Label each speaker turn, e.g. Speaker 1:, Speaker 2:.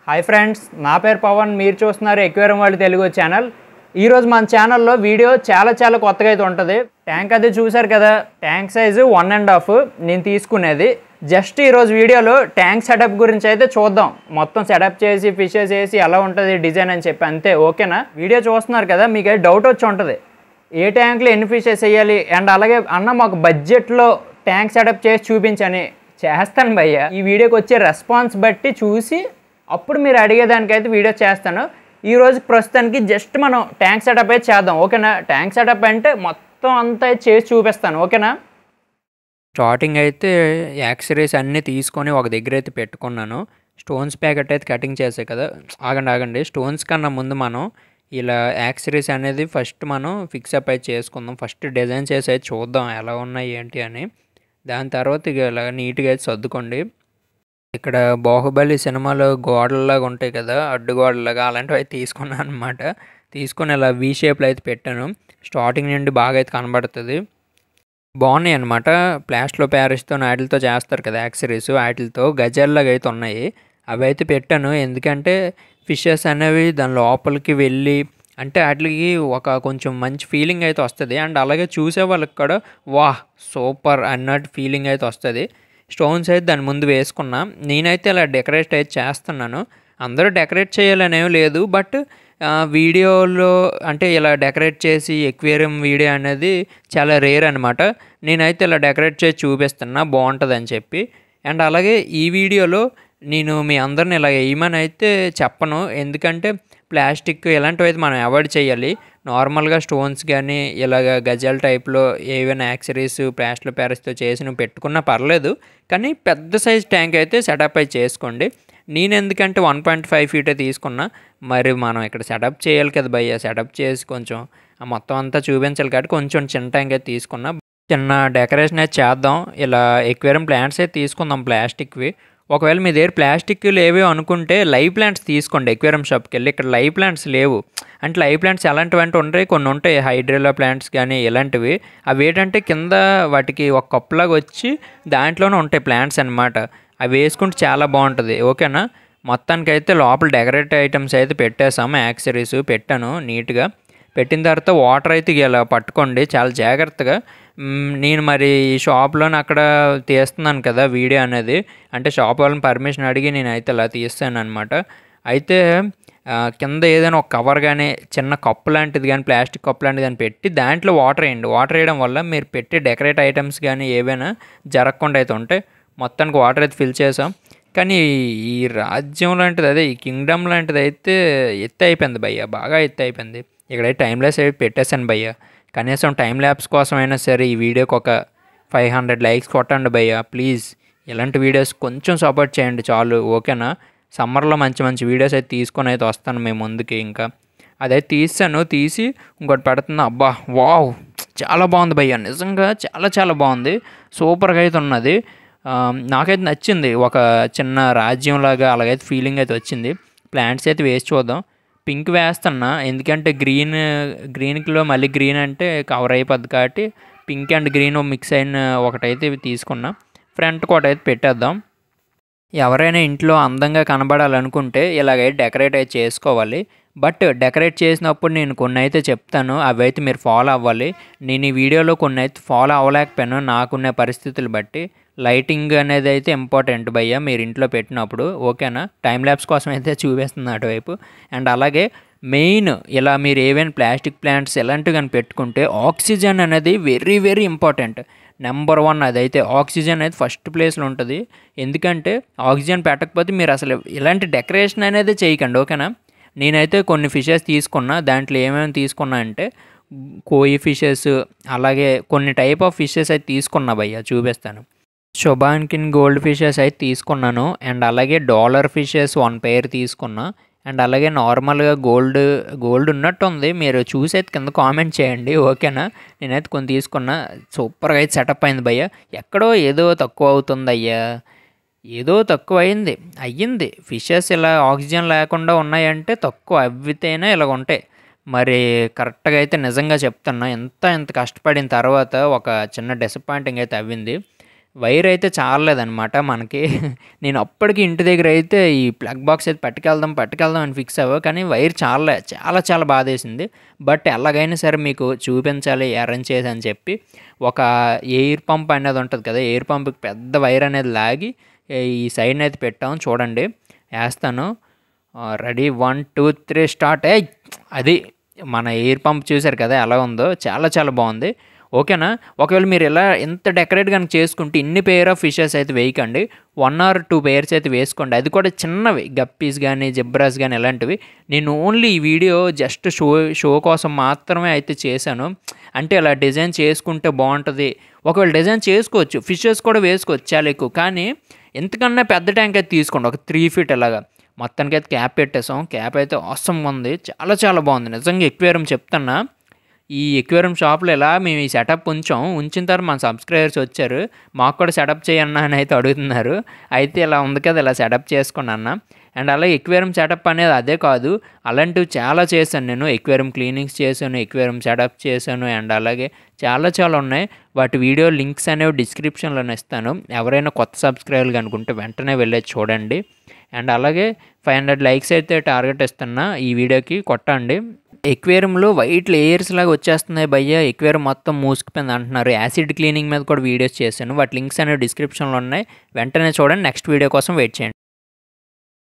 Speaker 1: hi friends నా పేరు పవన్ మీరు చూస్తున్నారు ఎక్వేరం వాళ్ళు తెలుగు ఛానల్ ఈరోజు మన ఛానల్లో వీడియో చాలా చాలా కొత్తగా అయితే ఉంటుంది ట్యాంక్ అది చూశారు కదా tank size one and half నేను తీసుకునేది జస్ట్ ఈరోజు వీడియోలో ట్యాంక్ సెటప్ గురించి అయితే చూద్దాం మొత్తం సెటప్ చేసి ఫిషెస్ వేసి ఎలా ఉంటుంది డిజైన్ అని చెప్పి అంతే ఓకేనా వీడియో చూస్తున్నారు కదా మీకు డౌట్ వచ్చి ఉంటుంది ఏ ట్యాంక్లో ఎన్ని ఫిషెస్ వేయాలి అండ్ అలాగే అన్న మాకు బడ్జెట్లో ట్యాంక్ సెటప్ చేసి చూపించని చేస్తాను భయ్య ఈ వీడియోకి వచ్చే రెస్పాన్స్ బట్టి చూసి అప్పుడు మీరు అడిగేదానికైతే వీడియో చేస్తాను ఈ రోజు ప్రస్తుతానికి జస్ట్ మనం ట్యాంక్ సెటప్ అయితే చేద్దాం ఓకేనా ట్యాంక్ సెటప్ అంటే మొత్తం అంతా అయితే చేసి చూపిస్తాను ఓకేనా
Speaker 2: స్టార్టింగ్ అయితే యాక్సరీస్ అన్నీ తీసుకొని ఒక దగ్గర అయితే పెట్టుకున్నాను స్టోన్స్ ప్యాకెట్ అయితే కటింగ్ చేసాయి కదా ఆగండి ఆగండి స్టోన్స్ కన్నా ముందు మనం ఇలా యాక్సరీస్ అనేది ఫస్ట్ మనం ఫిక్సప్ అయితే చేసుకుందాం ఫస్ట్ డిజైన్ చేసి అయితే చూద్దాం ఎలా ఉన్నాయి ఏంటి అని దాని తర్వాత ఇక ఇలా నీట్గా అయితే సర్దుకోండి ఇక్కడ బాహుబలి సినిమాలో గోడల్లాగా ఉంటాయి కదా అడ్డు గోడలాగా అలాంటివి అయితే తీసుకున్నాను అనమాట తీసుకొని ఇలా వీ షేప్లో అయితే పెట్టాను స్టార్టింగ్ నుండి బాగా అయితే కనబడుతుంది బాగున్నాయి అనమాట ప్లాస్ట్లో ప్యారిస్తో వాటితో చేస్తారు కదా యాక్సరీస్ వాటితో గజల్లాగా అయితే ఉన్నాయి అవి అయితే పెట్టాను ఎందుకంటే ఫిషెస్ అనేవి దాని లోపలికి వెళ్ళి అంటే వాటికి ఒక కొంచెం మంచి ఫీలింగ్ అయితే వస్తుంది అండ్ అలాగే చూసే వాళ్ళకి కూడా వాహ్ సూపర్ అన్నట్టు ఫీలింగ్ అయితే వస్తుంది స్టోన్స్ అయితే దాని ముందు వేసుకున్నా నేనైతే ఇలా డెకరేట్ అయితే చేస్తున్నాను అందరూ డెకరేట్ చేయాలనేం లేదు బట్ వీడియోలో అంటే ఇలా డెకరేట్ చేసి ఎక్వేరియం వీడియో అనేది చాలా రేర్ అనమాట నేనైతే ఇలా డెకరేట్ చేసి చూపిస్తున్నా బాగుంటుంది అని చెప్పి అండ్ అలాగే ఈ వీడియోలో నేను మీ అందరిని ఇలా వేయమని అయితే చెప్పను ఎందుకంటే ప్లాస్టిక్ ఇలాంటివి అయితే మనం అవాయిడ్ చేయాలి నార్మల్గా స్టోన్స్ కానీ ఇలాగ గజల్ టైప్లో ఏవైనా యాక్సరీస్ ప్లాస్టర్ ప్యారెస్తో చేసి నువ్వు పెట్టుకున్నా పర్లేదు కానీ పెద్ద సైజ్ ట్యాంక్ అయితే సెటప్ అయితే చేసుకోండి నేను ఎందుకంటే వన్ పాయింట్ ఫైవ్ ఫీటే తీసుకున్నా మరి మనం ఇక్కడ సెటప్ చేయాలి కదా భయ్య సెటప్ చేసి కొంచెం ఆ మొత్తం అంతా చూపించాలి కాబట్టి కొంచెం చిన్న ట్యాంక్ అయితే తీసుకున్నా చిన్న డెకరేషన్ అయితే చేద్దాం ఇలా ఎక్వేరియం ప్లాంట్స్ అయితే తీసుకుందాం ప్లాస్టిక్వి ఒకవేళ మీ దగ్గర ప్లాస్టిక్ లేవే అనుకుంటే లైవ్ ప్లాంట్స్ తీసుకోండి ఎక్వేరియం షాప్కి వెళ్ళి ఇక్కడ లైవ్ ప్లాంట్స్ లేవు అంటే లైవ్ ప్లాంట్స్ ఎలాంటివి అంటే ఉంటాయి కొన్ని ఉంటాయి హైడ్రిలా ప్లాంట్స్ కానీ ఇలాంటివి అవి ఏంటంటే కింద వాటికి ఒక కప్పులాగా వచ్చి దాంట్లోనే ఉంటాయి ప్లాంట్స్ అనమాట అవి వేసుకుంటే చాలా బాగుంటుంది ఓకేనా మొత్తానికి అయితే లోపల డెకరేట్ ఐటమ్స్ అయితే పెట్టేసాము యాక్సరీస్ పెట్టాను నీట్గా పెట్టిన తర్వాత వాటర్ అయితే ఇలా పట్టుకోండి చాలా జాగ్రత్తగా మ్, నేను మరి ఈ షాప్లోని అక్కడ తీస్తున్నాను కదా వీడియో అనేది అంటే షాప్ వాళ్ళని పర్మిషన్ అడిగి నేను అయితే ఇలా తీస్తాను అనమాట అయితే ఆ, కింద ఏదైనా ఒక కవర్ కానీ చిన్న కప్పు లాంటిది కానీ ప్లాస్టిక్ కప్పు లాంటిది కానీ పెట్టి దాంట్లో వాటర్ వేయండి వాటర్ వేయడం వల్ల మీరు పెట్టే డెకరేట్ ఐటమ్స్ కానీ ఏవైనా జరగకుండా అయితే ఉంటాయి మొత్తానికి వాటర్ అయితే ఫిల్ చేసాం కానీ ఈ రాజ్యం లాంటిది అదే ఈ కింగ్డమ్ లాంటిది అయితే ఎత్తు అయిపోయింది భయ్య బాగా ఎత్తు అయిపోయింది ఇక్కడ టైం లెస్ అయి పెట్టేశాను భయ్య కనీసం టైం ల్యాబ్స్ కోసమైనా సరే ఈ వీడియోకి ఒక ఫైవ్ హండ్రెడ్ లైక్స్ కొట్టండి భయ్య ప్లీజ్ ఇలాంటి వీడియోస్ కొంచెం సపోర్ట్ చేయండి చాలు ఓకేనా సమ్మర్లో మంచి మంచి వీడియోస్ అయితే తీసుకొని అయితే వస్తాను మేము ముందుకి ఇంకా అదైతే తీసాను తీసి ఇంకోటి పెడుతున్నా అబ్బా వావ్ చాలా బాగుంది భయ్య నిజంగా చాలా చాలా బాగుంది సూపర్గా అయితే ఉన్నది ఆ, నాకైతే నచ్చింది ఒక చిన్న రాజ్యంలాగా అలాగైతే ఫీలింగ్ అయితే వచ్చింది ప్లాంట్స్ అయితే వేసి చూద్దాం పింక్ వేస్తున్నా ఎందుకంటే గ్రీన్ గ్రీన్లో మళ్ళీ గ్రీన్ అంటే కవర్ అయిపోద్ది కాబట్టి పింక్ అండ్ గ్రీన్ మిక్స్ అయిన ఒకటైతే తీసుకున్నా ఫ్రంట్ కోట్ అయితే పెట్టేద్దాం ఎవరైనా ఇంట్లో అందంగా కనబడాలనుకుంటే ఇలాగ డెకరేట్ అయితే చేసుకోవాలి బట్ డెకరేట్ చేసినప్పుడు నేను కొన్ని అయితే చెప్తాను అవి అయితే మీరు ఫాలో అవ్వాలి నేను ఈ వీడియోలో కొన్ని అయితే ఫాలో అవ్వలేకపోయాను నాకున్న పరిస్థితులు బట్టి లైటింగ్ అనేది అయితే ఇంపార్టెంట్ భయ్య మీరు ఇంట్లో పెట్టినప్పుడు ఓకేనా టైం ల్యాబ్స్ కోసం అయితే చూపిస్తుంది అటువైపు అండ్ అలాగే మెయిన్ ఇలా మీరు ఏవైనా ప్లాస్టిక్ ప్లాంట్స్ ఇలాంటివి కానీ పెట్టుకుంటే ఆక్సిజన్ అనేది very very important number one అదైతే ఆక్సిజన్ అనేది ఫస్ట్ ప్లేస్లో ఉంటుంది ఎందుకంటే ఆక్సిజన్ పెట్టకపోతే మీరు అసలు ఇలాంటి డెకరేషన్ అనేది చేయకండి ఓకేనా నేనైతే కొన్ని ఫిషెస్ తీసుకున్నా దాంట్లో ఏమేమి తీసుకున్నా అంటే కోయి ఫిషెస్ అలాగే కొన్ని టైప్ ఆఫ్ ఫిషెస్ అయితే తీసుకున్నా భయ్య చూపిస్తాను శుభాన్కిన్ గోల్డ్ ఫిషెస్ అయితే తీసుకున్నాను అండ్ అలాగే డాలర్ ఫిషెస్ వన్ పేర్ తీసుకున్నా అండ్ అలాగే నార్మల్గా గోల్డ్ గోల్డ్ ఉన్నట్టు ఉంది మీరు చూసి అయితే కింద కామెంట్ చేయండి ఓకేనా నేనైతే కొన్ని తీసుకున్నా సూపర్గా అయితే సెటప్ అయింది భయ్య ఎక్కడో ఏదో తక్కువ అవుతుంది అయ్యా ఏదో తక్కువ అయింది అయ్యింది ఫిషెస్ ఇలా ఆక్సిజన్ లేకుండా ఉన్నాయంటే తక్కువ అవ్వితేనే ఇలా ఉంటాయి మరి కరెక్ట్గా అయితే నిజంగా చెప్తున్నా ఎంత ఎంత కష్టపడిన తర్వాత ఒక చిన్న డిసప్పాయింటింగ్ అయితే అవ్వింది వైర్ అయితే చాలలేదనమాట మనకి నేను అప్పటికి ఇంటి దగ్గర అయితే ఈ ప్లగ్ బాక్స్ అయితే పట్టుకెళ్దాం పట్టుకెళ్దాం అని ఫిక్స్ అవ్వ కానీ వైర్ చాలా చాలా చాలా బాధేసింది బట్ ఎలాగైనా సరే మీకు చూపించాలి అరేంజ్ చేసి అని చెప్పి ఒక ఎయిర్ పంప్ అనేది ఉంటుంది కదా ఎయిర్ పంప్కి పెద్ద వైర్ అనేది లాగి ఈ సైడ్ని అయితే పెట్టాం చూడండి వేస్తాను ready one two three start ఏ అది మన ఎయిర్ పంప్ చూసారు కదా ఎలా ఉందో చాలా చాలా బాగుంది ఓకేనా ఒకవేళ మీరు ఇలా ఎంత డెకరేట్ కనుక చేసుకుంటే ఇన్ని పేర్ ఆఫ్ ఫిషెస్ అయితే వేయకండి వన్ ఆర్ టూ పేర్స్ అయితే వేసుకోండి అది కూడా చిన్నవి గప్పీస్ కానీ జిబ్రాస్ కానీ ఇలాంటివి నేను ఓన్లీ ఈ వీడియో జస్ట్ షో షో కోసం మాత్రమే అయితే చేశాను అంటే ఇలా డిజైన్ చేసుకుంటే బాగుంటుంది ఒకవేళ డిజైన్ చేసుకోవచ్చు ఫిషెస్ కూడా వేసుకోవచ్చు చాలా ఎక్కువ కానీ ఎంతకన్నా పెద్ద ట్యాంక్ అయితే తీసుకోండి ఒక త్రీ ఫీట్ అలాగా మొత్తానికి అయితే క్యాప్ పెట్టేసాం క్యాప్ అయితే అవసరం ఉంది చాలా చాలా బాగుంది నిజంగా ఎక్వేరియం చెప్తున్నా ఈ ఎక్వేరియం షాప్లో ఇలా మేము ఈ సెటప్ ఉంచాం ఉంచిన తర్వాత మన సబ్స్క్రైబర్స్ వచ్చారు మాకు కూడా సెటప్ చేయన్నా అని అయితే అడుగుతున్నారు అయితే ఇలా ఉంది కదా ఇలా సెటప్ చేసుకోండి అన్న అండ్ అలాగే ఎక్వేరియం సెటప్ అనేది అదే కాదు అలాంటివి చాలా చేశాను నేను ఎక్వేరియం క్లీనింగ్స్ చేశాను ఎక్వేరియం సెటప్ చేశాను అండ్ అలాగే చాలా చాలా ఉన్నాయి వాటి వీడియో లింక్స్ అనేవి డిస్క్రిప్షన్లో ఇస్తాను ఎవరైనా కొత్త సబ్స్క్రైబర్లు అనుకుంటే వెంటనే వెళ్ళేది చూడండి అండ్ అలాగే ఫైవ్ హండ్రెడ్ లైక్స్ అయితే టార్గెట్ ఇస్తున్నా ఈ వీడియోకి కొట్టండి ఎక్వేరియంలో వైట్ లేయర్స్ లాగా వచ్చేస్తున్నాయి భయ్య ఎక్వేరియం మొత్తం మూసుకుపోయింది అంటున్నారు యాసిడ్ క్లీనింగ్ మీద కూడా వీడియోస్ చేశాను వాటి లింక్స్ అనేవి డిస్క్రిప్షన్లో ఉన్నాయి వెంటనే చూడండి నెక్స్ట్ వీడియో కోసం వెయిట్ చేయండి